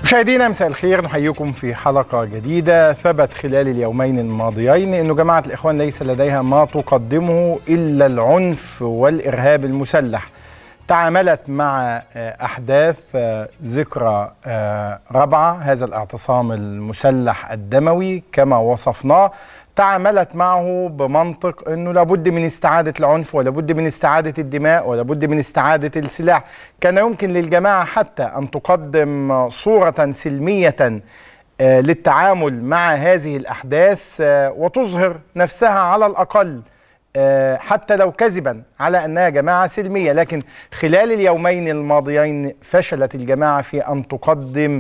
مشاهدينا مساء الخير نحييكم في حلقة جديدة ثبت خلال اليومين الماضيين أن جماعة الإخوان ليس لديها ما تقدمه إلا العنف والإرهاب المسلح تعاملت مع أحداث ذكرى رابعة هذا الاعتصام المسلح الدموي كما وصفناه تعاملت معه بمنطق انه لابد من استعاده العنف ولابد من استعاده الدماء ولابد من استعاده السلاح كان يمكن للجماعه حتى ان تقدم صوره سلميه للتعامل مع هذه الاحداث وتظهر نفسها على الاقل حتى لو كذبا على انها جماعه سلميه لكن خلال اليومين الماضيين فشلت الجماعه في ان تقدم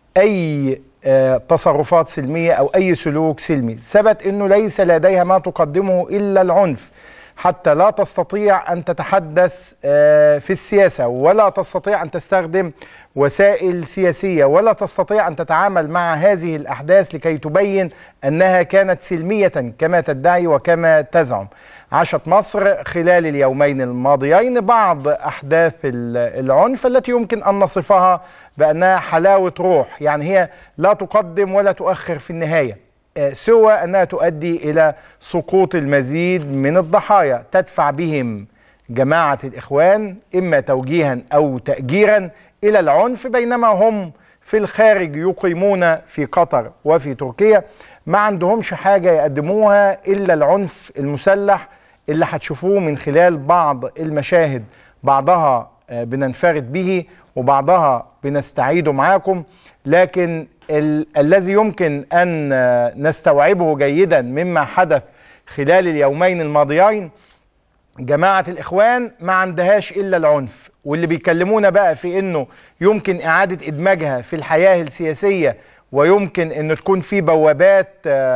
اي تصرفات سلميه او اي سلوك سلمي ثبت انه ليس لديها ما تقدمه الا العنف حتى لا تستطيع ان تتحدث في السياسه ولا تستطيع ان تستخدم وسائل سياسيه ولا تستطيع ان تتعامل مع هذه الاحداث لكي تبين انها كانت سلميه كما تدعي وكما تزعم عاشت مصر خلال اليومين الماضيين بعض احداث العنف التي يمكن ان نصفها بانها حلاوه روح يعني هي لا تقدم ولا تؤخر في النهايه سوى انها تؤدي الى سقوط المزيد من الضحايا تدفع بهم جماعه الاخوان اما توجيها او تاجيرا الى العنف بينما هم في الخارج يقيمون في قطر وفي تركيا ما عندهمش حاجه يقدموها الا العنف المسلح اللي هتشوفوه من خلال بعض المشاهد بعضها بننفرد به وبعضها بنستعيده معاكم لكن ال الذي يمكن ان نستوعبه جيدا مما حدث خلال اليومين الماضيين جماعة الإخوان ما عندهاش إلا العنف واللي بيكلمونا بقى في إنه يمكن إعادة إدماجها في الحياة السياسية ويمكن إنه تكون في بوابات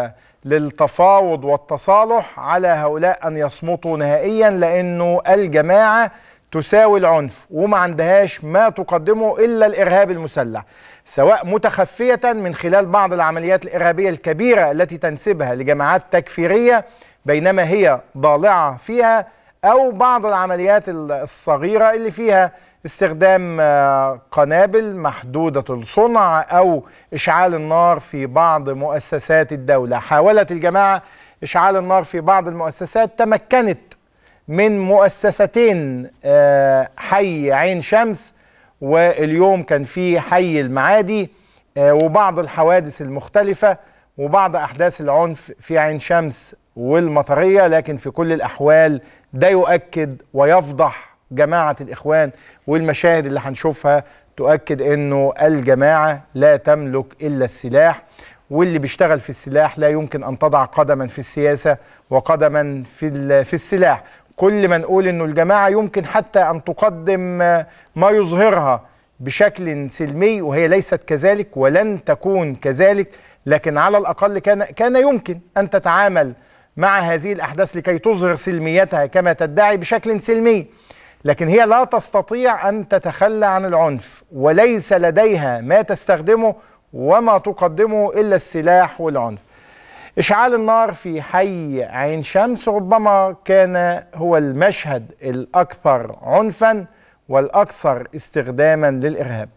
للتفاوض والتصالح على هؤلاء أن يصمتوا نهائيا لأنه الجماعة تساوي العنف وما عندهاش ما تقدمه إلا الإرهاب المسلح سواء متخفية من خلال بعض العمليات الإرهابية الكبيرة التي تنسبها لجماعات تكفيرية بينما هي ضالعة فيها أو بعض العمليات الصغيرة اللي فيها استخدام قنابل محدودة الصنع أو إشعال النار في بعض مؤسسات الدولة حاولت الجماعة إشعال النار في بعض المؤسسات تمكنت من مؤسستين حي عين شمس واليوم كان في حي المعادي وبعض الحوادث المختلفة وبعض أحداث العنف في عين شمس والمطرية لكن في كل الأحوال ده يؤكد ويفضح جماعة الإخوان والمشاهد اللي هنشوفها تؤكد أنه الجماعة لا تملك إلا السلاح واللي بيشتغل في السلاح لا يمكن أن تضع قدما في السياسة وقدما في, في السلاح كل ما نقول أنه الجماعة يمكن حتى أن تقدم ما يظهرها بشكل سلمي وهي ليست كذلك ولن تكون كذلك لكن على الأقل كان, كان يمكن أن تتعامل مع هذه الأحداث لكي تظهر سلميتها كما تدعي بشكل سلمي لكن هي لا تستطيع أن تتخلى عن العنف وليس لديها ما تستخدمه وما تقدمه إلا السلاح والعنف إشعال النار في حي عين شمس ربما كان هو المشهد الأكثر عنفا والأكثر استخداما للإرهاب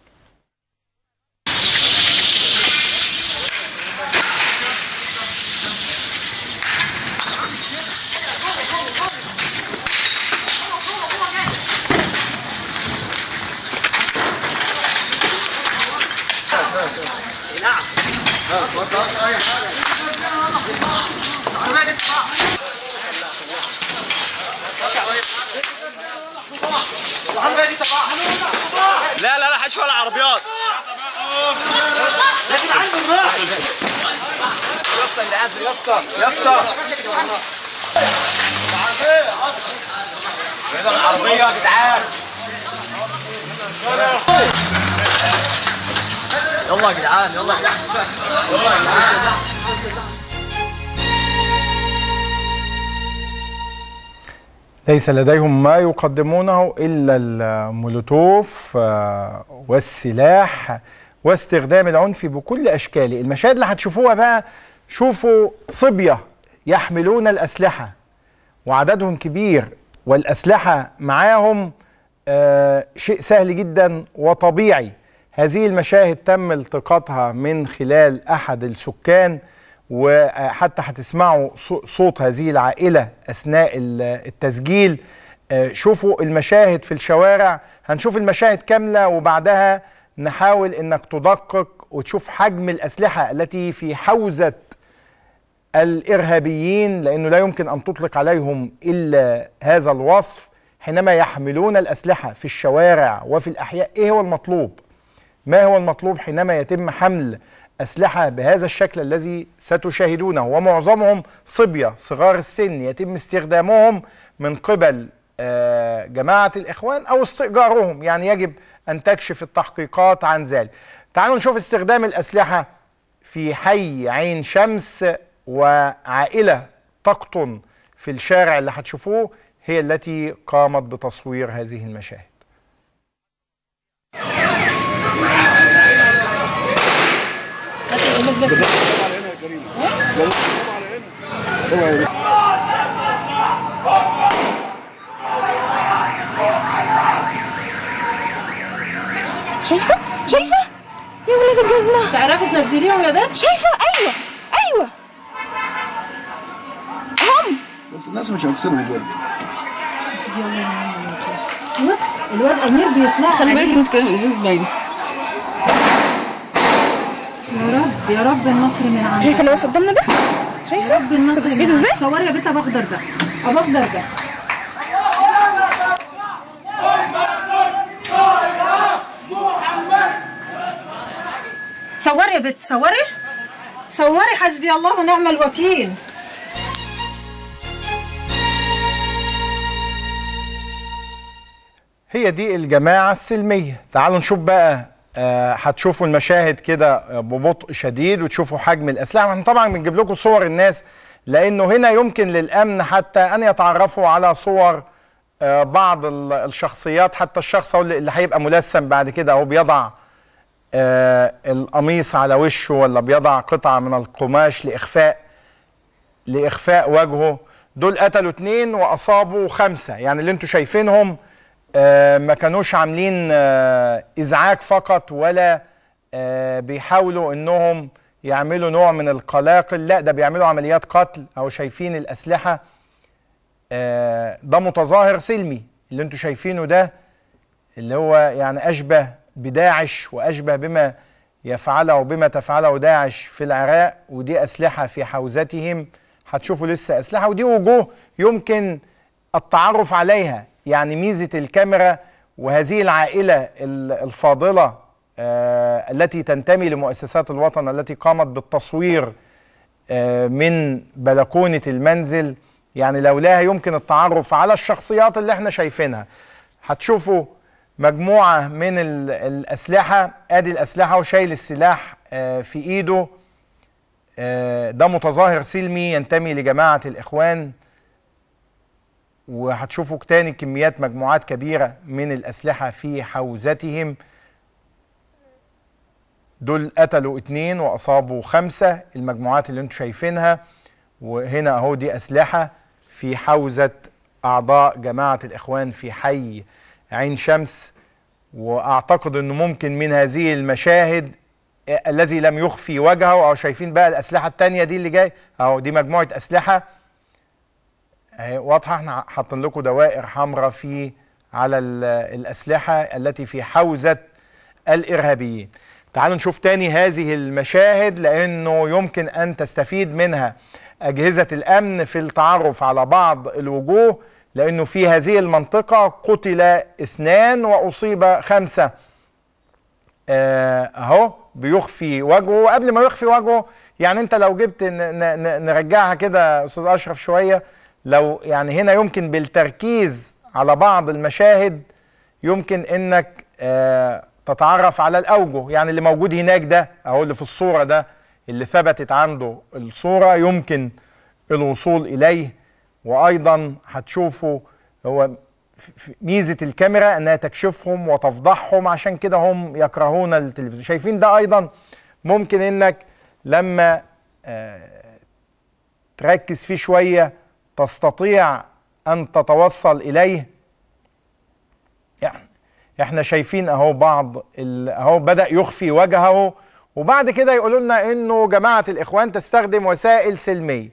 لا لا لا حدش ولا عربيات لكن عنده الراحل يسطا اللي قاعد يسطا يسطا العربية يا جدعان يلا يا جدعان يلا يا جدعان يلا يا جدعان ليس لديهم ما يقدمونه الا المولوتوف والسلاح واستخدام العنف بكل اشكاله المشاهد اللي هتشوفوها بقى شوفوا صبيه يحملون الاسلحه وعددهم كبير والاسلحه معاهم آه شيء سهل جدا وطبيعي هذه المشاهد تم التقاطها من خلال احد السكان وحتى هتسمعوا صو- صوت هذه العائله اثناء ال- التسجيل آه، شوفوا المشاهد في الشوارع هنشوف المشاهد كامله وبعدها نحاول انك تدقق وتشوف حجم الاسلحه التي في حوزه الارهابيين لانه لا يمكن ان تطلق عليهم الا هذا الوصف حينما يحملون الاسلحه في الشوارع وفي الاحياء ايه هو المطلوب؟ ما هو المطلوب حينما يتم حمل اسلحه بهذا الشكل الذي ستشاهدونه ومعظمهم صبيه صغار السن يتم استخدامهم من قبل آه، جماعه الاخوان او استئجارهم يعني يجب ان تكشف التحقيقات عن ذلك. تعالوا نشوف استخدام الاسلحه في حي عين شمس وعائله تقطن في الشارع اللي هتشوفوه هي التي قامت بتصوير هذه المشاهد. شايفة؟ شايفة؟ يا ولاد الجزمة تعرفي تنزليهم يا بنت شايفة؟ أيوة أيوة هم بس الناس مش هتصيرهم دول الواد الواد امير بيطلع خلي بالك انت كده الازاز باين يا رب يا رب النصر من عندك شايفة اللي واقف قدامنا ده؟ شايفة؟ رب النصر صوت من ايده ازاي؟ عندك. صوري يا بنت ابو اخضر ده ابو اخضر ده صوري يا بنت صوري صوري حسبي الله ونعم الوكيل هي دي الجماعة السلمية تعالوا نشوف بقى آه، هتشوفوا المشاهد كده آه، ببطء شديد وتشوفوا حجم الأسلحة احنا طبعا بنجيب لكم صور الناس لأنه هنا يمكن للأمن حتى أن يتعرفوا على صور آه، بعض ال- الشخصيات حتى الشخص هو اللي اللي هيبقى ملثم بعد كده أو بيضع آه، القميص على وشه ولا بيضع قطعة من القماش لإخفاء لاخفاء وجهه دول قتلوا اتنين واصابوا خمسه يعني اللي انتوا شايفينهم آه، ما كانوش عاملين آه، ازعاج فقط ولا آه، بيحاولوا انهم يعملوا نوع من القلاقل لا ده بيعملوا عمليات قتل او شايفين الاسلحه آه، ده متظاهر سلمي اللي انتوا شايفينه ده اللي هو يعني اشبه بداعش واشبه بما يفعله وبما تفعله داعش في العراق ودي اسلحه في حوزتهم هتشوفوا لسه اسلحه ودي وجوه يمكن التعرف عليها يعني ميزه الكاميرا وهذه العائله ال- الفاضله آه التي تنتمي لمؤسسات الوطن التي قامت بالتصوير آه، من بلكونة المنزل يعني لولاها يمكن التعرف على الشخصيات اللي احنا شايفينها هتشوفوا مجموعة من ال- الأسلحة ادي الأسلحة وشايل السلاح آه، في ايده آه، ده متظاهر سلمي ينتمي لجماعة الإخوان وهتشوفوا تاني كميات مجموعات كبيرة من الأسلحة في حوزتهم دول قتلوا اتنين واصابوا خمسه المجموعات اللي انتم شايفينها وهنا اهو دي اسلحه في حوزه اعضاء جماعه الاخوان في حي عين شمس واعتقد انه ممكن من هذه المشاهد آه، الذي لم يخفي وجهه او شايفين بقى الاسلحه التانية دي اللي جاي اهو دي مجموعه اسلحه اهي واضحه احنا حاطين لكم دوائر حمراء في على ال- الاسلحه التي في حوزه الارهابيين تعالوا نشوف تاني هذه المشاهد لانه يمكن ان تستفيد منها اجهزه الامن في التعرف على بعض الوجوه لانه في هذه المنطقه قتل اثنان واصيب خمسه آه، اهو بيخفي وجهه وقبل ما يخفي وجهه يعني انت لو جبت ن- ن- ن- نرجعها كده يا استاذ اشرف شويه لو يعني هنا يمكن بالتركيز على بعض المشاهد يمكن انك آه، تتعرف على الاوجه يعني اللي موجود هناك ده اهو اللي في الصوره ده اللي ثبتت عنده الصوره يمكن الوصول اليه وايضا هتشوفوا هو ف- ميزه الكاميرا انها تكشفهم وتفضحهم عشان كده هم يكرهون التلفزيون شايفين ده ايضا ممكن انك لما آه، تركز فيه شويه تستطيع ان تتوصل اليه يعني احنا شايفين اهو بعض ال- اهو بدا يخفي وجهه وبعد كده يقولوا لنا انه جماعه الاخوان تستخدم وسائل سلميه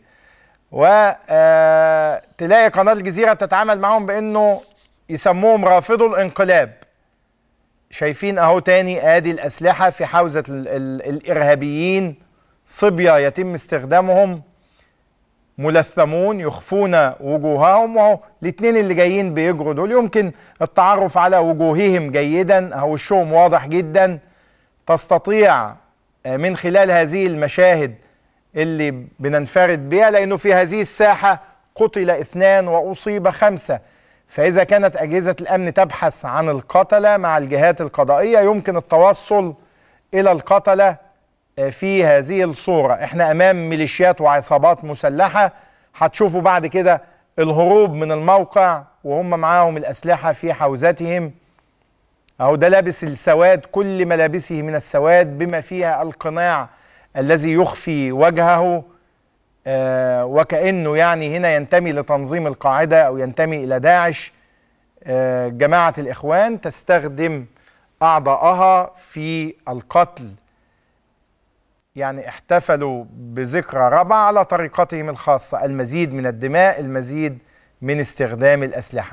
وتلاقي قناه الجزيره بتتعامل معاهم بانه يسموهم رافضوا الانقلاب شايفين اهو تاني ادي الاسلحه في حوزه ال ال الارهابيين صبيه يتم استخدامهم ملثمون يخفون وجوههم وهو الاثنين اللي جايين بيجروا دول يمكن التعرف على وجوههم جيدا اهو وشهم واضح جدا تستطيع آه، من خلال هذه المشاهد اللي بننفرد بها لانه في هذه الساحه قتل اثنان واصيب خمسه فاذا كانت اجهزه الامن تبحث عن القتله مع الجهات القضائيه يمكن التوصل الى القتله آه، في هذه الصوره احنا امام ميليشيات وعصابات مسلحه هتشوفوا بعد كده الهروب من الموقع وهم معاهم الاسلحه في حوزتهم اهو ده لابس السواد كل ملابسه من السواد بما فيها القناع الذي يخفي وجهه آه وكانه يعني هنا ينتمي لتنظيم القاعده او ينتمي الى داعش آه جماعه الاخوان تستخدم اعضائها في القتل يعني احتفلوا بذكرى ربع على طريقتهم الخاصه المزيد من الدماء المزيد من استخدام الاسلحه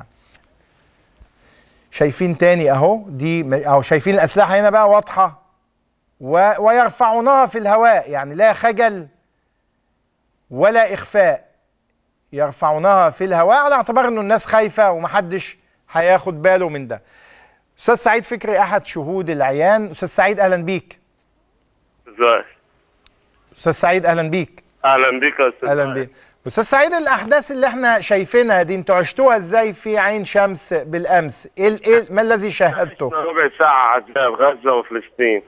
شايفين تاني اهو دي اهو شايفين الاسلحه هنا بقى واضحه و... ويرفعونها في الهواء يعني لا خجل ولا اخفاء يرفعونها في الهواء على اعتبار انه الناس خايفه ومحدش هياخد باله من ده استاذ سعيد فكري احد شهود العيان استاذ سعيد اهلا بيك ازاي استاذ سعيد اهلا بيك اهلا بيك يا استاذ اهلا بيك استاذ سعيد الاحداث اللي احنا شايفينها دي انتوا عشتوها ازاي في عين شمس بالامس ايه ال- ايه ما الذي شاهدته ربع ساعة عذاب غزة وفلسطين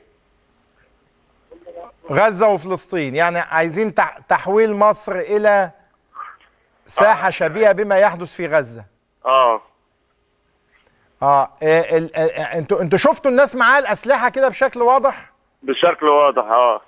غزه وفلسطين يعني عايزين تح- تحويل مصر الى ساحه شبيهه بما يحدث في غزه اه اه إيه ال- آه، انتوا انتوا شفتوا الناس معاه الاسلحه كده بشكل واضح بشكل واضح اه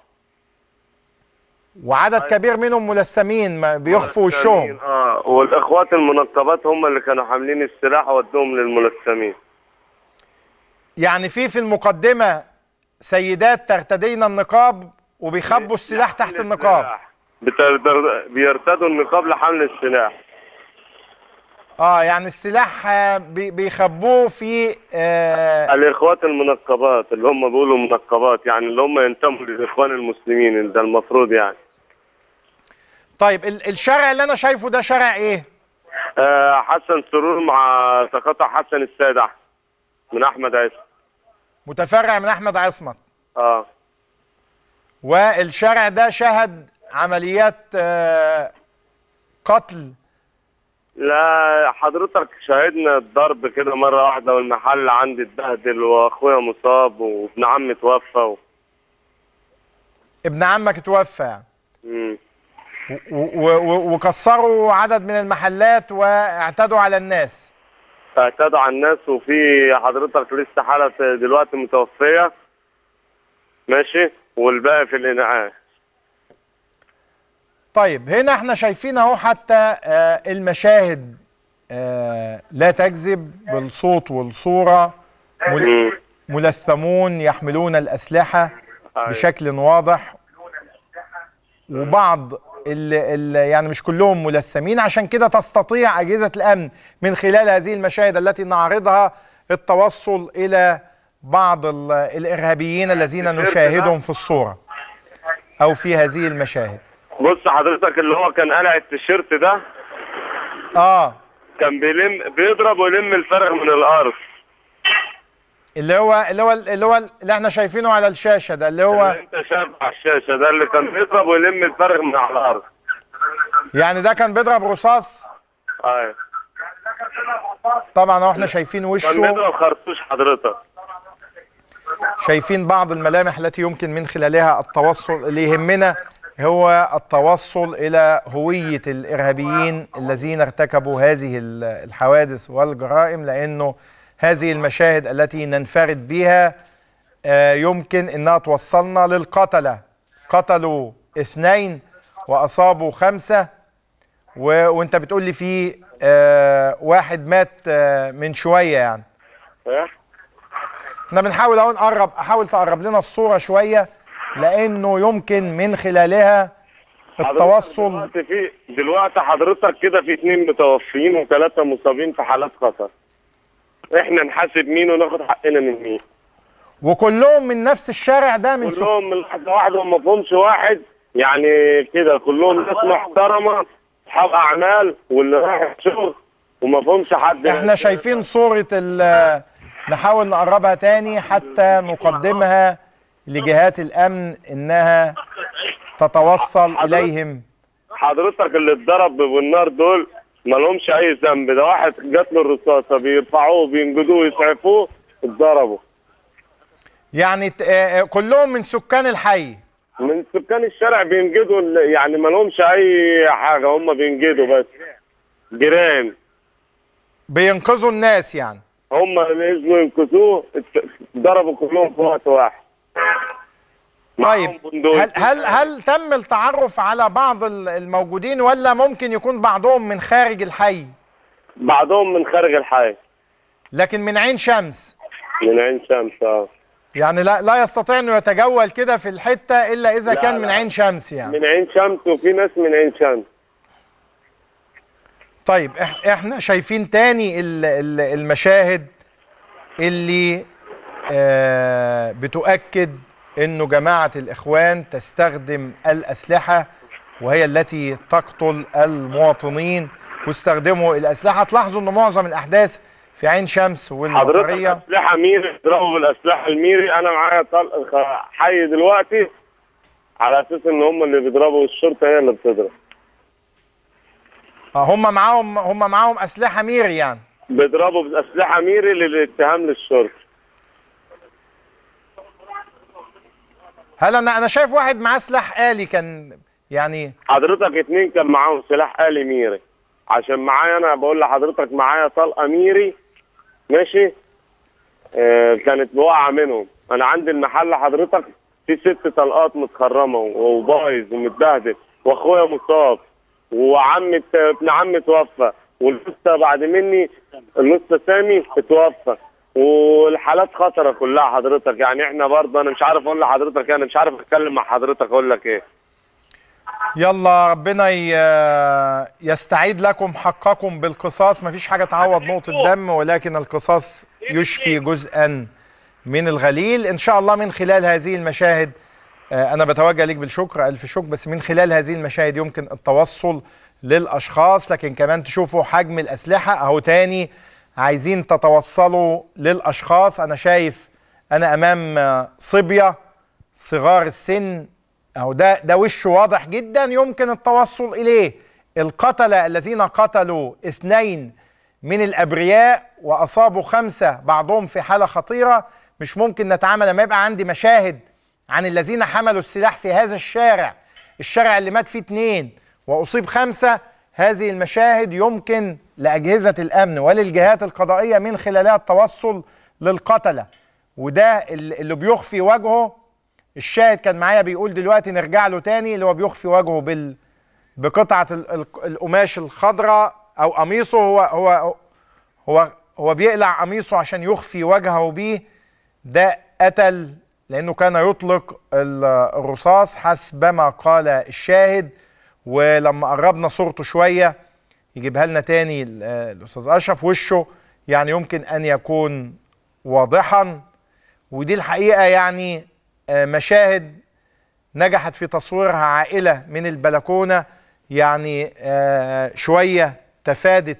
وعدد كبير منهم ملثمين ما بيخفوا وشهم اه والاخوات المنقبات هم اللي كانوا حاملين السلاح ودوهم للملثمين يعني في في المقدمه سيدات ترتدين النقاب وبيخبوا السلاح تحت النقاب بتر- بيرتدوا النقاب لحمل السلاح اه يعني السلاح آه، بي- بيخبوه في آه الاخوات المنقبات اللي هم بيقولوا منقبات يعني اللي هم ينتموا للاخوان المسلمين ده المفروض يعني طيب ال- الشارع اللي انا شايفه ده شارع ايه آه حسن سرور مع تقاطع حسن السيد احمد من احمد عيسى متفرع من احمد عصمت اه والشارع ده شهد عمليات آه قتل لا حضرتك شاهدنا الضرب كده مرة واحدة والمحل عندي اتبهدل واخويا مصاب وابن عمي توفى و... ابن عمك توفى يعني. مم. و- و- و- وكسروا عدد من المحلات واعتدوا على الناس اعتدوا على الناس وفي حضرتك لسه حالة دلوقتي متوفية ماشي والباقي في الإنعاش طيب هنا احنا شايفين اهو حتى آه المشاهد آه لا تكذب بالصوت والصورة مل- مم. ملثمون يحملون الأسلحة أيوة. بشكل واضح وبعض ال ال يعني مش كلهم ملثمين عشان كده تستطيع أجهزة الأمن من خلال هذه المشاهد التي نعرضها التوصل إلى بعض ال- الإرهابيين الذين نشاهدهم في الصورة أو في هذه المشاهد بص حضرتك اللي هو كان قلع التيشيرت ده آه كان بيلم بيضرب ويلم الفرغ من الأرض اللي هو اللي هو اللي هو اللي احنا شايفينه على الشاشة ده اللي هو اللي انت شايفه على الشاشة ده اللي كان بيضرب ويلم الفرغ من على الأرض يعني ده كان بيضرب رصاص ايوه طبعا اهو احنا شايفين كان وشه بيضرب خرطوش حضرتك شايفين بعض الملامح التي يمكن من خلالها التوصل اللي يهمنا هو التوصل الى هويه الارهابيين الذين ارتكبوا هذه ال- الحوادث والجرائم لانه هذه المشاهد التي ننفرد بها آه، يمكن انها توصلنا للقتله قتلوا اثنين واصابوا خمسه و... وانت بتقول لي في آه، واحد مات آه، من شويه يعني ايه احنا بنحاول اهو نقرب احاول تقرب لنا الصوره شويه لانه يمكن من خلالها التوصل دلوقتي في دلوقتي حضرتك كده في اثنين متوفيين وثلاثه مصابين في حالات خطر احنا نحاسب مين وناخد حقنا من مين وكلهم من نفس الشارع ده من سك... كلهم من لحظه واحده وما فيهمش واحد يعني كده كلهم ناس محترمه اصحاب اعمال واللي رايح شغل وما فيهمش حد احنا شايفين صوره ال نحاول نقربها تاني حتى نقدمها لجهات الامن انها تتوصل اليهم حضرتك اللي اتضرب بالنار دول ما لهمش اي ذنب ده واحد جات له الرصاصه بيرفعوه بينجدوه يسعفوه اتضربوا يعني ت- آه، آه، كلهم من سكان الحي من سكان الشارع بينجدوا ال- يعني ما لهمش اي حاجه هم بينجدوا بس جيران بينقذوا الناس يعني هم اللي نزلوا ينقذوه ات- ضربوا كلهم في وقت واحد طيب معاهم بندقية. هل هل هل تم التعرف على بعض ال- الموجودين ولا ممكن يكون بعضهم من خارج الحي بعضهم من خارج الحي لكن من عين شمس من عين شمس اه يعني لا لا يستطيع انه يتجول كده في الحته الا اذا لا، كان من لا. عين شمس يعني من عين شمس وفي ناس من عين شمس طيب إح- احنا شايفين تاني ال- ال- المشاهد اللي آه، بتؤكد انه جماعه الاخوان تستخدم الاسلحه وهي التي تقتل المواطنين واستخدموا الاسلحه تلاحظوا ان معظم الاحداث في عين شمس حضرتك والمطريه اسلحه ميري اضربوا بالاسلحه الميري انا معايا طلق خ- حي دلوقتي على اساس ان هم اللي بيضربوا والشرطه هي اللي بتضرب آه، هم معاهم هم معاهم اسلحه ميري يعني بيضربوا باسلحه ميري للاتهام للشرطه هل انا انا شايف واحد معاه سلاح آلي كان يعني حضرتك اتنين كان معاهم سلاح آلي ميري عشان معايا انا بقول لحضرتك معايا طلقه ميري ماشي آه كانت واقعه منهم انا عندي المحل حضرتك في ست طلقات متخرمه وبايظ ومتبهدل واخويا مصاب وعمي ابن عمي توفى واللسه بعد مني اللسه سامي اتوفى والحالات خطره كلها حضرتك يعني احنا برضه انا مش عارف اقول لحضرتك إيه، انا مش عارف اتكلم مع حضرتك اقول لك ايه يلا ربنا ي- يستعيد لكم حقكم بالقصاص مفيش حاجة تعوض نقطة دم ولكن القصاص يشفي جزءا من الغليل إن شاء الله من خلال هذه المشاهد آه، أنا بتوجه ليك بالشكر ألف شكر بس من خلال هذه المشاهد يمكن التوصل للأشخاص لكن كمان تشوفوا حجم الأسلحة أهو تاني عايزين تتوصلوا للأشخاص أنا شايف أنا أمام آه، صبية صغار السن اهو ده ده وشه واضح جدا يمكن التوصل اليه القتله الذين قتلوا اثنين من الابرياء واصابوا خمسه بعضهم في حاله خطيره مش ممكن نتعامل لما يبقى عندي مشاهد عن الذين حملوا السلاح في هذا الشارع الشارع اللي مات فيه اثنين واصيب خمسه هذه المشاهد يمكن لاجهزه الامن وللجهات القضائيه من خلالها التوصل للقتله وده اللي اللي بيخفي وجهه الشاهد كان معايا بيقول دلوقتي نرجع له تاني اللي هو بيخفي وجهه بال بقطعه ال- ال- القماش الخضراء او قميصه هو هو هو هو بيقلع قميصه عشان يخفي وجهه بيه ده قتل لانه كان يطلق ال- الرصاص حسب ما قال الشاهد ولما قربنا صورته شويه يجيبها لنا تاني ال- الاستاذ اشرف وشه يعني يمكن ان يكون واضحا ودي الحقيقه يعني آه، مشاهد نجحت في تصويرها عائله من البلكونه يعني آه، شويه تفادت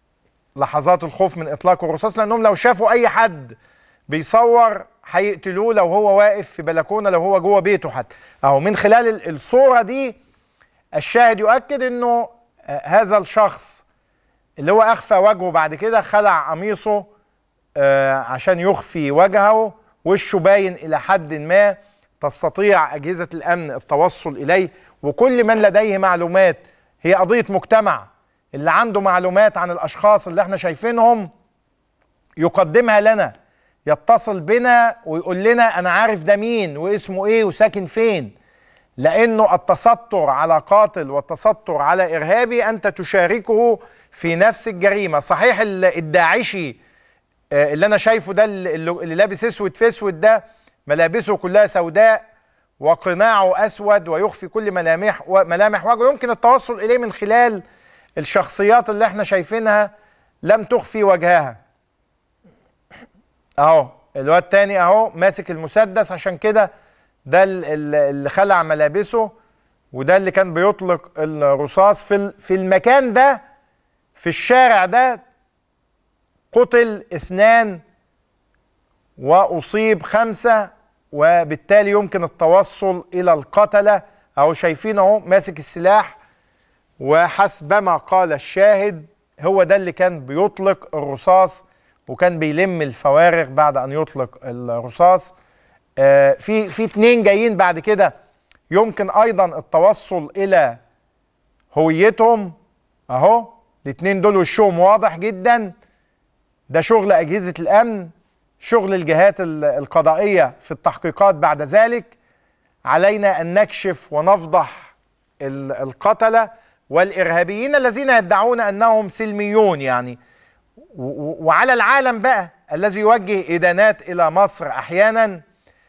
لحظات الخوف من اطلاق الرصاص لانهم لو شافوا اي حد بيصور هيقتلوه لو هو واقف في بلكونه لو هو جوه بيته حتى اهو من خلال ال- الصوره دي الشاهد يؤكد انه آه، هذا الشخص اللي هو اخفى وجهه بعد كده خلع قميصه آه، عشان يخفي وجهه وشه باين الى حد ما تستطيع اجهزه الامن التوصل اليه وكل من لديه معلومات هي قضيه مجتمع اللي عنده معلومات عن الاشخاص اللي احنا شايفينهم يقدمها لنا يتصل بنا ويقول لنا انا عارف ده مين واسمه ايه وساكن فين لانه التستر على قاتل والتستر على ارهابي انت تشاركه في نفس الجريمه صحيح ال- الداعشي آه، اللي انا شايفه ده اللي, اللي لابس اسود في اسود ده ملابسه كلها سوداء وقناعه اسود ويخفي كل ملامح وملامح وجهه يمكن التوصل اليه من خلال الشخصيات اللي احنا شايفينها لم تخفي وجهها اهو الواد تاني اهو ماسك المسدس عشان كده ده ال- ال- اللي خلع ملابسه وده اللي كان بيطلق الرصاص في ال- في المكان ده في الشارع ده قتل اثنان واصيب خمسه وبالتالي يمكن التوصل الى القتله اهو شايفين اهو ماسك السلاح وحسبما قال الشاهد هو ده اللي كان بيطلق الرصاص وكان بيلم الفوارغ بعد ان يطلق الرصاص آه في في اتنين جايين بعد كده يمكن ايضا التوصل الى هويتهم اهو الاتنين دول وشهم واضح جدا ده شغل اجهزه الامن شغل الجهات ال- القضائيه في التحقيقات بعد ذلك علينا ان نكشف ونفضح ال- القتله والارهابيين الذين يدعون انهم سلميون يعني و- و- وعلى العالم بقى الذي يوجه ادانات الى مصر احيانا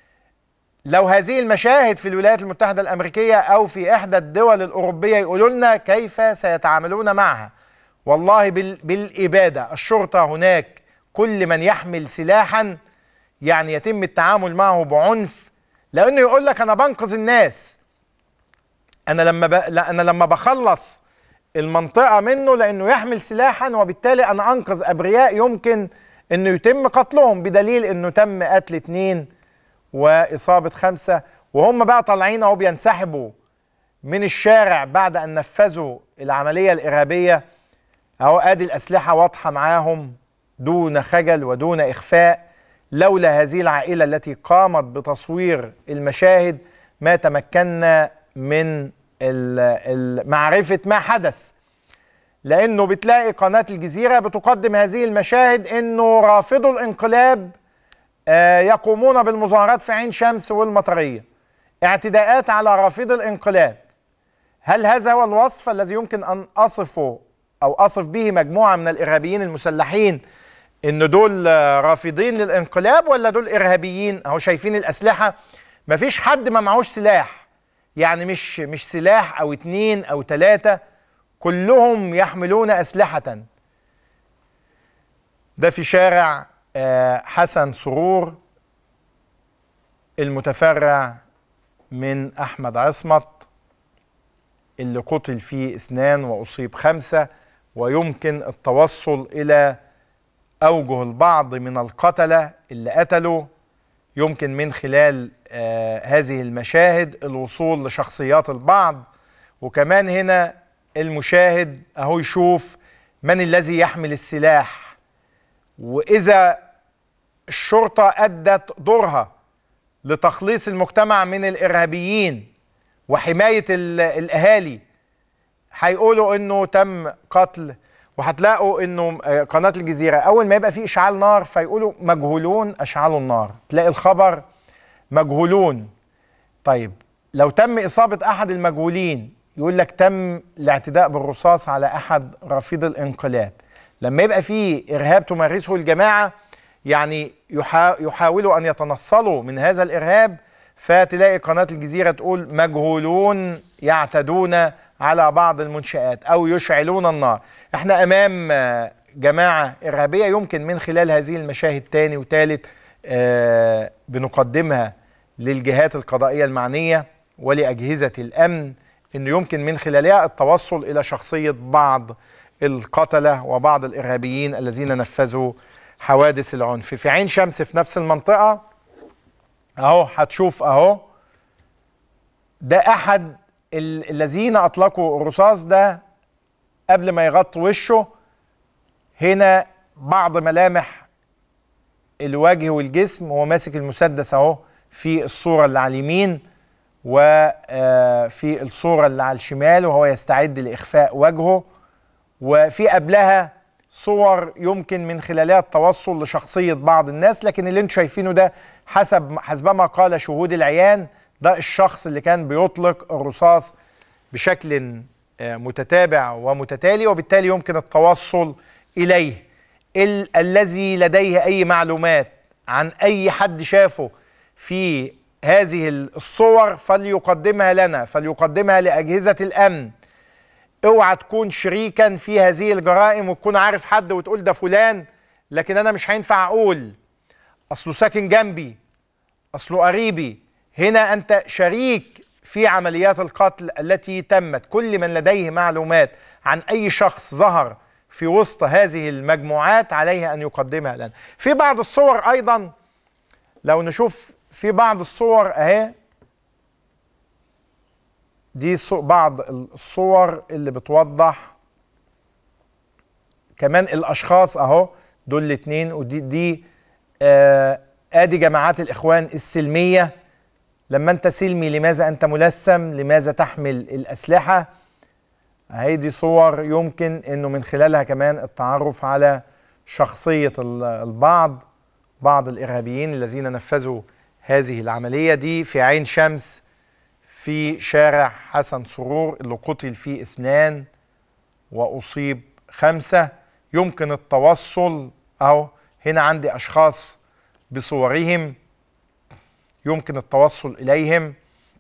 لو هذه المشاهد في الولايات المتحده الامريكيه او في احدى الدول الاوروبيه يقولوا لنا كيف سيتعاملون معها والله بال بالاباده الشرطه هناك كل من يحمل سلاحا يعني يتم التعامل معه بعنف لانه يقول لك انا بنقذ الناس انا لما ب... لا انا لما بخلص المنطقه منه لانه يحمل سلاحا وبالتالي انا انقذ ابرياء يمكن انه يتم قتلهم بدليل انه تم قتل اتنين واصابه خمسه وهم بقى طالعين اهو بينسحبوا من الشارع بعد ان نفذوا العمليه الارهابيه اهو ادي الاسلحه واضحه معاهم دون خجل ودون اخفاء لولا هذه العائله التي قامت بتصوير المشاهد ما تمكنا من ال- ال- معرفه ما حدث لانه بتلاقي قناه الجزيره بتقدم هذه المشاهد انه رافضو الانقلاب آه، يقومون بالمظاهرات في عين شمس والمطريه اعتداءات على رافضي الانقلاب هل هذا هو الوصف الذي يمكن ان اصفه او اصف به مجموعه من الارهابيين المسلحين ان دول آه، رافضين للانقلاب ولا دول ارهابيين اهو شايفين الاسلحه مفيش حد ما معهوش سلاح يعني مش مش سلاح او اتنين او تلاته كلهم يحملون اسلحه ده في شارع آه، حسن سرور المتفرع من احمد عصمت اللي قتل فيه اثنان واصيب خمسه ويمكن التوصل الى اوجه البعض من القتله اللي قتلوا يمكن من خلال آه هذه المشاهد الوصول لشخصيات البعض وكمان هنا المشاهد اهو يشوف من الذي يحمل السلاح واذا الشرطه ادت دورها لتخليص المجتمع من الارهابيين وحمايه ال- الاهالي هيقولوا انه تم قتل وهتلاقوا انه آه، قناه الجزيره اول ما يبقى في اشعال نار فيقولوا مجهولون اشعلوا النار تلاقي الخبر مجهولون طيب لو تم اصابه احد المجهولين يقول لك تم الاعتداء بالرصاص على احد رافضي الانقلاب لما يبقى في ارهاب تمارسه الجماعه يعني يحا يحاولوا ان يتنصلوا من هذا الارهاب فتلاقي قناه الجزيره تقول مجهولون يعتدون على بعض المنشآت او يشعلون النار احنا امام آه، جماعه ارهابيه يمكن من خلال هذه المشاهد تاني وتالت آه، بنقدمها للجهات القضائيه المعنيه ولاجهزه الامن انه يمكن من خلالها التوصل الى شخصيه بعض القتله وبعض الارهابيين الذين نفذوا حوادث العنف في عين شمس في نفس المنطقه اهو هتشوف اهو ده احد ال- الذين اطلقوا الرصاص ده قبل ما يغطوا وشه هنا بعض ملامح الوجه والجسم وهو ماسك المسدس اهو في الصوره اللي على اليمين وفي الصوره اللي على الشمال وهو يستعد لاخفاء وجهه وفي قبلها صور يمكن من خلالها التوصل لشخصيه بعض الناس لكن اللي انتم شايفينه ده حسب حسبما قال شهود العيان ده الشخص اللي كان بيطلق الرصاص بشكل آه، متتابع ومتتالي وبالتالي يمكن التوصل اليه ال الذي لديه اي معلومات عن اي حد شافه في هذه الصور فليقدمها لنا فليقدمها لاجهزه الامن اوعى تكون شريكا في هذه الجرائم وتكون عارف حد وتقول ده فلان لكن انا مش هينفع اقول اصله ساكن جنبي اصله قريبي هنا انت شريك في عمليات القتل التي تمت كل من لديه معلومات عن اي شخص ظهر في وسط هذه المجموعات عليه ان يقدمها لنا في بعض الصور ايضا لو نشوف في بعض الصور اهي دي صو- بعض الصور اللي بتوضح كمان الاشخاص اهو دول الاثنين ودي دي آه ادي جماعات الاخوان السلميه لما انت سلمي لماذا انت ملثم لماذا تحمل الاسلحه هي دي صور يمكن انه من خلالها كمان التعرف على شخصيه ال- البعض بعض الارهابيين الذين نفذوا هذه العمليه دي في عين شمس في شارع حسن سرور اللي قتل فيه اثنان واصيب خمسه يمكن التوصل اهو هنا عندي اشخاص بصورهم يمكن التوصل اليهم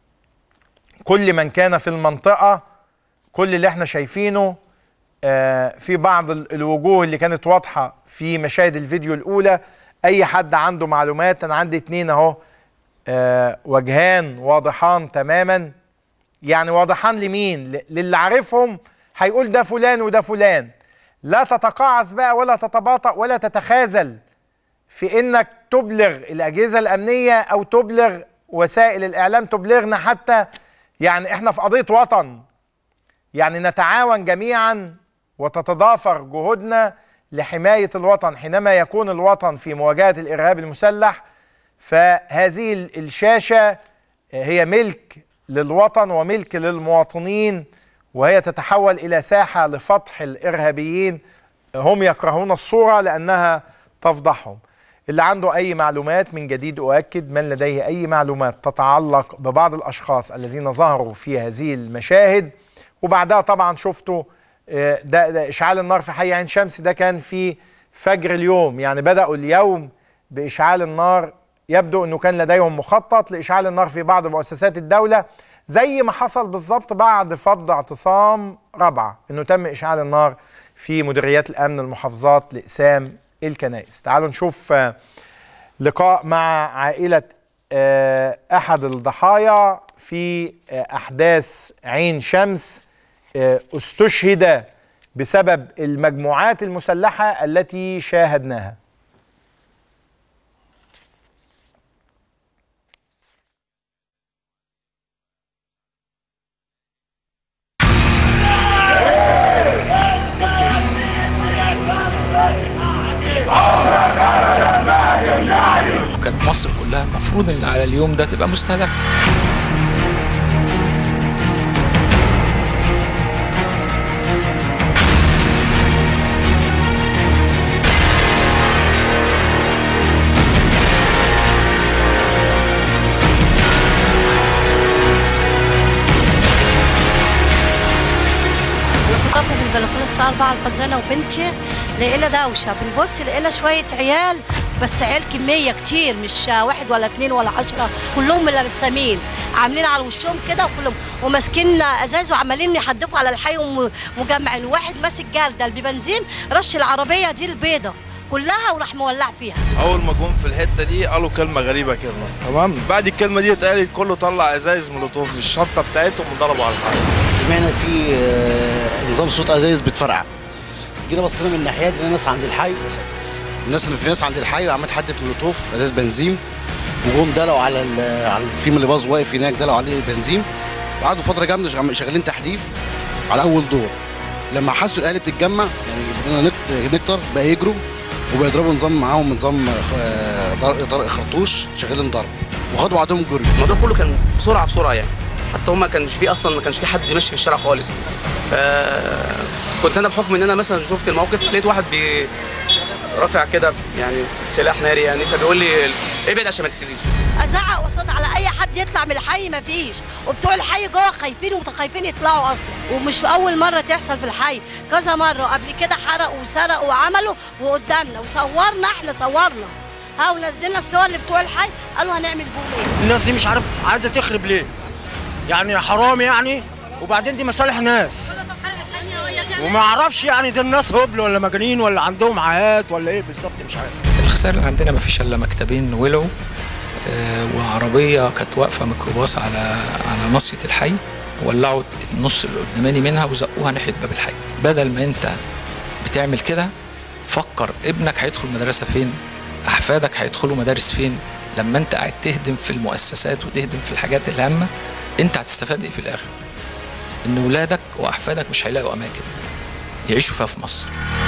كل من كان في المنطقه كل اللي احنا شايفينه آه، في بعض ال- الوجوه اللي كانت واضحه في مشاهد الفيديو الاولى اي حد عنده معلومات انا عندي اتنين اهو آه، وجهان واضحان تماما يعني واضحان لمين ل- للي عارفهم هيقول ده فلان وده فلان لا تتقاعس بقى ولا تتباطأ ولا تتخاذل في انك تبلغ الاجهزه الامنيه او تبلغ وسائل الاعلام تبلغنا حتى يعني احنا في قضيه وطن يعني نتعاون جميعا وتتضافر جهودنا لحمايه الوطن حينما يكون الوطن في مواجهه الارهاب المسلح فهذه ال- الشاشه هي ملك للوطن وملك للمواطنين وهي تتحول الى ساحه لفضح الارهابيين هم يكرهون الصوره لانها تفضحهم اللي عنده اي معلومات من جديد اؤكد من لديه اي معلومات تتعلق ببعض الاشخاص الذين ظهروا في هذه المشاهد وبعدها طبعا شفتوا آه، ده, ده اشعال النار في حي عين شمس ده كان في فجر اليوم يعني بداوا اليوم باشعال النار يبدو انه كان لديهم مخطط لاشعال النار في بعض مؤسسات الدوله زي ما حصل بالظبط بعد فض اعتصام رابعه انه تم اشعال النار في مديريات الامن المحافظات لاقسام الكنائس تعالوا نشوف آه، لقاء مع عائله آه، احد الضحايا في آه، احداث عين شمس آه، استشهد بسبب المجموعات المسلحه التي شاهدناها كانت مصر كلها المفروض ان على اليوم ده تبقى مستهدفه انا كنت واقفه في البلكونه الساعه 4 الفجر انا وبنتي لقينا دوشه بنبص لقينا شويه عيال بس عيال كميه كتير مش واحد ولا اتنين ولا عشرة كلهم ملبسامين عاملين على وشهم كده وكلهم وماسكين ازاز وعمالين يحدفوا على الحي وم- ومجمعين واحد ماسك جردل ببنزين رش العربيه دي البيضه كلها وراح مولع فيها اول ما جم في الحته دي قالوا كلمه غريبه كده تمام بعد الكلمه دي اتقالت كله طلع ازايز مولوتوف من الشنطه بتاعتهم وضربوا على الحي سمعنا في آه، نظام صوت ازايز بتفرقع جينا بصينا من الناحيات لقينا ناس عند الحي الناس اللي في ناس عند الحي وعمال تحدف مولوتوف ازاز بنزين وجم دلقوا على ال- على في من اللي باظ واقف هناك دلقوا عليه بنزين وقعدوا فتره جامده شغ- شغالين تحديف على اول دور لما حسوا الاهالي بتتجمع يعني بدنا نت- نكتر بقى يجروا وبيضربوا نظام معاهم نظام خ- ضر- ضر- خرطوش شغالين ضرب وخدوا بعضهم جري الموضوع كله كان بسرعه بسرعه يعني حتى هما ما كانش فيه اصلا ما كانش في حد ماشي في الشارع خالص ف كنت انا بحكم ان انا مثلا شفت الموقف لقيت واحد بي رافع كده يعني سلاح ناري يعني فبيقول لي ابعد عشان ما تتكذيش ازعق وصوت على اي حد يطلع من الحي ما فيش وبتوع الحي جوه خايفين ومتخايفين يطلعوا اصلا ومش اول مره تحصل في الحي كذا مره وقبل كده حرقوا وسرقوا وعملوا وقدامنا وصورنا احنا صورنا ها ونزلنا الصور اللي بتوع الحي قالوا هنعمل بهم ايه الناس دي مش عارف عايزه تخرب ليه يعني حرام يعني وبعدين دي مصالح ناس وما اعرفش يعني دي الناس هبل ولا مجانين ولا عندهم عاهات ولا ايه بالظبط مش عارف الخسائر اللي عندنا ما فيش الا مكتبين ولعوا آه، وعربيه كانت واقفه ميكروباص على على ناصيه الحي ولعوا النص اللي قداماني منها وزقوها ناحيه باب الحي بدل ما انت بتعمل كده فكر ابنك هيدخل مدرسه فين احفادك هيدخلوا مدارس فين لما انت قاعد تهدم في المؤسسات وتهدم في الحاجات الهامه انت هتستفاد ايه في الاخر ان ولادك واحفادك مش هيلاقوا اماكن يعيشوا فيها في مصر